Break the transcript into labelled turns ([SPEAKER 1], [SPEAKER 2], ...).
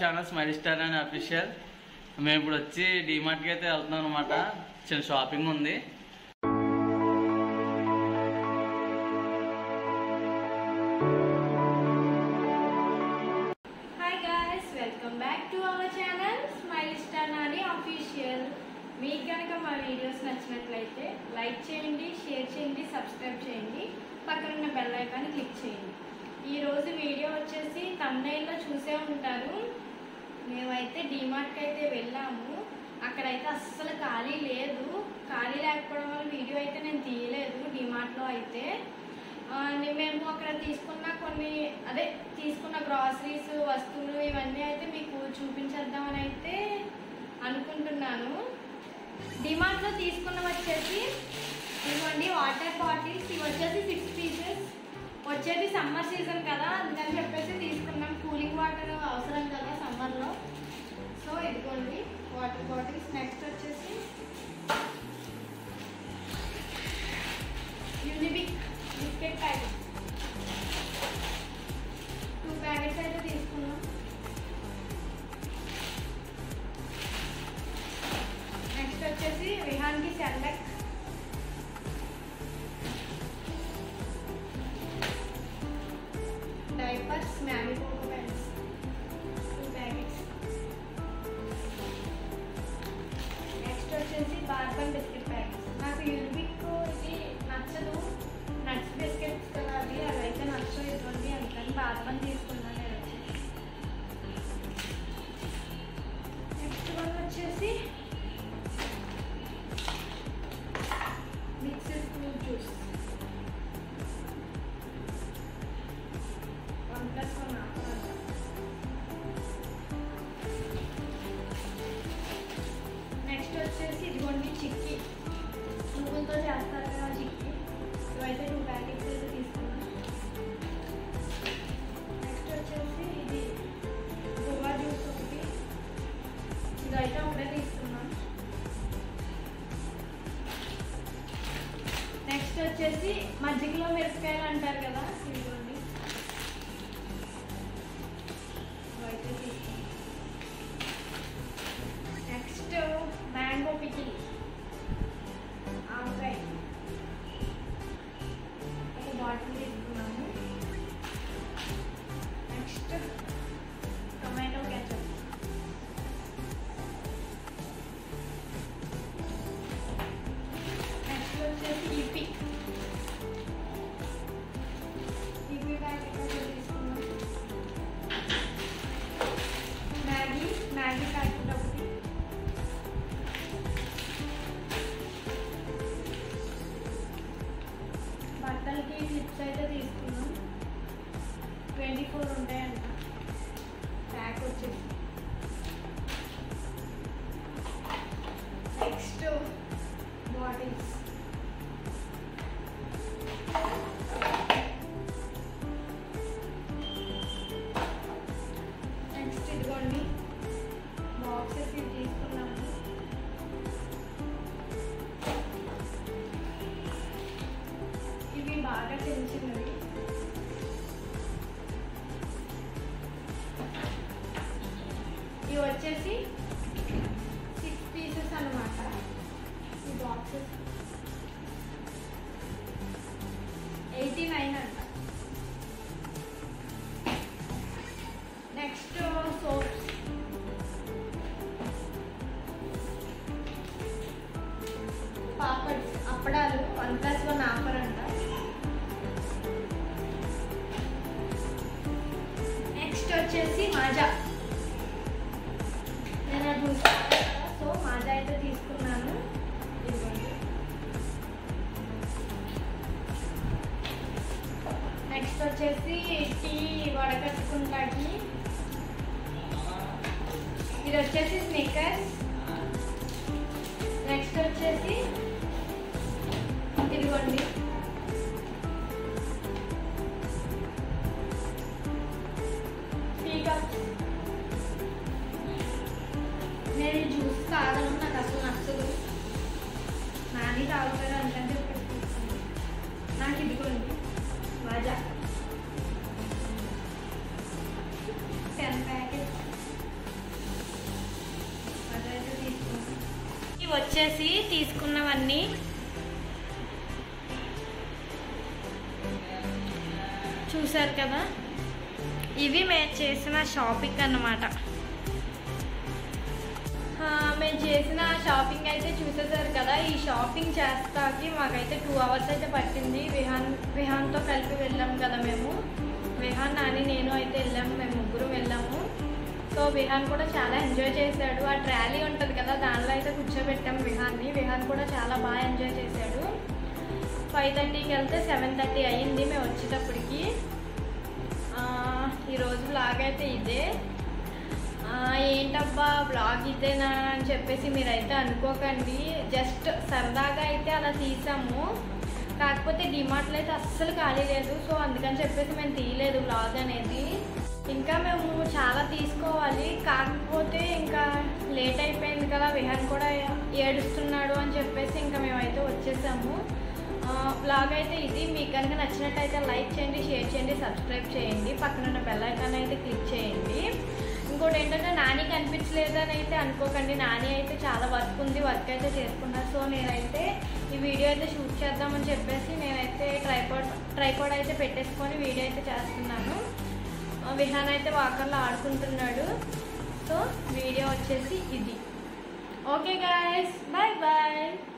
[SPEAKER 1] Channel smile star and official మేము ఇప్పుడు వచ్చి డిమార్ట్కి అయితే వెళ్తున్నాం అనమాట చిన్న షాపింగ్ ఉంది
[SPEAKER 2] hi guys welcome back to our channel smile star Nani official మీకు కనుక మా వీడియోస్ నచ్చినట్లయితే లైక్ చేయండి షేర్ చేయండి సబ్స్క్రైబ్ చేయండి పక్కన ఉన్న బెల్ ఐకాన్ క్లిక్ చేయండి ఈ రోజు వీడియో వచ్చేసి తమిళలో చూసే ఉంటారు మేమైతే డిమార్ట్కి అయితే వెళ్ళాము అక్కడైతే అస్సలు ఖాళీ లేదు ఖాళీ లేకపోవడం వల్ల వీడియో అయితే నేను తీయలేదు డిమార్ట్లో అయితే ఆ, నే- మేము అక్కడ తీసుకున్న కొన్ని అదే తీసుకున్న గ్రాసరీస్ వస్తువులు ఇవన్నీ అయితే మీకు చూపించేద్దామని అయితే అనుకుంటున్నాను డిమార్ట్లో తీసుకున్న వచ్చేసి ఇవ్వండి వాటర్ బాటిల్స్ ఇవి వచ్చేసి సిక్స్ పీసెస్ వచ్చేది సమ్మర్ సీజన్ కదా అందుకని చెప్పేసి తీసుకున్నాం కూలింగ్ వాటర్ అవసరం కదా సమ్మర్లో సో ఇదిగోండి వాటర్ బాటిల్స్ నెక్స్ట్ వచ్చేసి Unibic biscuit packet two packets అయితే తీసుకున్నాం నెక్స్ట్ వచ్చేసి విహాన్కి సెల్లెక్ diapers mamy poko pants two packets next వచ్చేసి బార్బన్ బిస్కెట్ ప్యాకెట్స్ నాకు యూనిబిక్ ఇది నచ్చదు నట్స్ బిస్కెట్స్ కదా అవి అవి అయితే నచ్చవు ఇవ్వండి అందుకని బార్బన్ తీసుకున్నాను నేను వచ్చేసి నెక్స్ట్ వన్ వచ్చేసి mixed fruit juice one plus one offer next వచ్చేసి ఇదిగోండి చిక్కీ నువ్వులతో చేస్తారు కదా చిక్కీ ఇవైతే టూ ప్యాకెట్స్ అయితే తీసుకున్నాం నెక్స్ట్ వచ్చేసి ఇది గోవా జ్యూస్ ఒకటి ఇదైతే ఒకటే తీసుకున్నాం నెక్స్ట్ వచ్చేసి మజ్జిగలో మిరపకాయలు అంటారు కదా ఇదిగోండి ఇవైతే తీసుకున్నాం నెక్స్ట్ మ్యాంగో పికిల్ ఆవకాయ ఒక బాటిల్ తీసుకున్నాము నెక్స్ట్ టొమాటో కెచప్ నెక్స్ట్ వచ్చేసి ఇపి ఇపి ప్యాకెట్ ఒకటి తీసుకున్నాం మ్యాగీ మ్యాగీ ప్యాకెట్ ఒకటి బట్టలకి క్లిప్స్ అయితే తీసుకున్నాం ట్వంటీ ఫోర్ ఉంటాయంట ప్యాక్ వచ్చేసి నెక్స్ట్ బాటిల్స్ నెక్స్ట్ ఇదిగోండి బాక్సెస్ ఇవి తీసుకున్నాము ఇవి బాగా చిన్న చిన్నవి ఇవి వచ్చేసి సిక్స్ పీసెస్ అన్నమాట ఈ బాక్సెస్ ఎయిటీ నైన్ అంట నెక్స్ట్ సోప్స్ పాపడ్స్ అప్పడాలు వన్ ప్లస్ వన్ ఆఫర్ అంట నెక్స్ట్ వచ్చేసి మాజా నేను అది చూసాను కదా, సో మాజా అయితే తీసుకున్నాను ఇదిగోండి నెక్స్ట్ వచ్చేసి టీ వడకట్టుకుంటాకి ఇది వచ్చేసి స్నిక్కర్స్ నెక్స్ట్ వచ్చేసి ఇదిగోండి టీ కప్స్ నేను ఈ జ్యూస్ తాగను నాకు అసలు నచ్చదు నాని తాగుతారు అందుకని చెప్పేసి తీసుకున్నాను. నాకు ఇదిగోండి మజా టెన్ ప్యాకెట్స్ వచ్చేసి తీసుకున్నవన్నీ చూసారు కదా ఇవి మేము చేసిన షాపింగ్ అన్నమాట ఆ, మేము చేసిన షాపింగ్ అయితే చూసేసారు కదా ఈ షాపింగ్ చేస్తాకి మాకైతే టూ అవర్స్ అయితే పట్టింది విహాన్ విహాన్తో కలిపి వెళ్ళాము కదా మేము విహాన్ నాని నేను అయితే వెళ్ళాము మేము ముగ్గురు వెళ్ళాము సో విహాన్ కూడా చాలా ఎంజాయ్ చేశాడు ఆ ట్రాలీ ఉంటుంది కదా దానిలో అయితే కూర్చోబెట్టాము విహాన్ని విహాన్ కూడా చాలా బాగా ఎంజాయ్ చేశాడు ఫైవ్ థర్టీకి వెళ్తే సెవెన్ థర్టీ అయ్యింది మేము వచ్చేటప్పటికి ఆ, ఈరోజు బ్లాగ్ అయితే ఇదే ఆ, ఏంటబ్బా బ్లాగ్ ఇదేనా అని చెప్పేసి మీరైతే అనుకోకండి జస్ట్ సరదాగా అయితే అలా తీసాము కాకపోతే డిమార్ట్లో అయితే అస్సలు ఖాళీ లేదు సో అందుకని చెప్పేసి మేము తీయలేదు బ్లాగ్ అనేది ఇంకా మేము చాలా తీసుకోవాలి కాకపోతే ఇంకా లేట్ అయిపోయింది కదా విహాన్ కూడా ఏడుస్తున్నాడు అని చెప్పేసి ఇంకా మేమైతే వచ్చేసాము బ్లాగ్ అయితే ఇది మీకు కనుక నచ్చినట్టయితే లైక్ చేయండి షేర్ చేయండి సబ్స్క్రైబ్ చేయండి పక్కన ఉన్న బెల్ ఐకాన్ అయితే క్లిక్ చేయండి ఇంకోటి ఏంటంటే నాని కనిపించలేదని అయితే అనుకోకండి నాని అయితే చాలా వర్క్ ఉంది వర్క్ అయితే చేసుకున్నారు సో నేనైతే ఈ వీడియో అయితే షూట్ చేద్దామని చెప్పేసి నేనైతే ట్రైపాడ్ ట్రైపాడ్ అయితే పెట్టేసుకొని వీడియో అయితే చేస్తున్నాను ఆ, విహాన్ అయితే వాకర్లో ఆడుకుంటున్నాడు సో వీడియో వచ్చేసి ఇది ఓకే గాయస్ బాయ్ బాయ్